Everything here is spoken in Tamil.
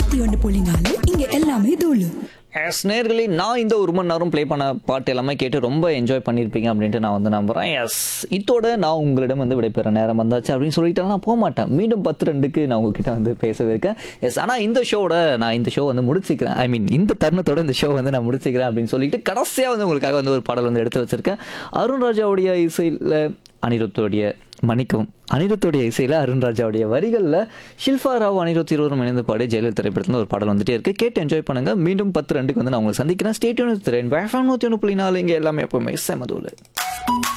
நூத்தி ஒண்ணு புள்ளி நாலு இங்க எல்லாமே தூளு எஸ் நேர்களே நான் இந்த ஒரு மணி நேரம் ப்ளே பண்ண பாட்டு எல்லாமே கேட்டு ரொம்ப என்ஜாய் பண்ணியிருப்பீங்க அப்படின்ட்டு நான் வந்து நம்புறேன் எஸ் இதோட நான் உங்களிடம் வந்து விடைபெற நேரம் வந்தாச்சு அப்படின்னு சொல்லிட்டு நான் போக மாட்டேன் மீண்டும் பத்து ரெண்டுக்கு நான் உங்ககிட்ட வந்து பேசவிருக்கேன் எஸ் ஆனால் இந்த ஷோவோட நான் இந்த ஷோ வந்து முடிச்சுக்கிறேன் ஐ மீன் இந்த தருணத்தோட இந்த ஷோ வந்து நான் முடிச்சுக்கிறேன் அப்படின்னு சொல்லிட்டு கடைசியாக வந்து உங்களுக்காக வந்து ஒரு பாடல் வந்து எடுத்து வச்சிருக்கேன் அருண் ராஜாவுடைய இசையில் அனிருத்தோடைய மன்னிக்கவும் அனிருத்தோடைய இசையில் அருண்ராஜாவுடைய வரிகளில் ஷில்பா ராவ் அனிருத் இருவரும் இணைந்து பாடி ஜெயலலிதா திரைப்படத்தில் ஒரு பாடல் வந்துட்டே இருக்கு கேட்டு என்ஜாய் பண்ணுங்க மீண்டும் பத்து ரெண்டுக்கு வந்து நான் உங்களை சந்திக்கிறேன் ஸ்டேட் யூனிட் திறன் வேஃபாம் நூற்றி ஒன்று புள்ளி நாலு இங்கே எல்லாமே எப்பவுமே செமதூள்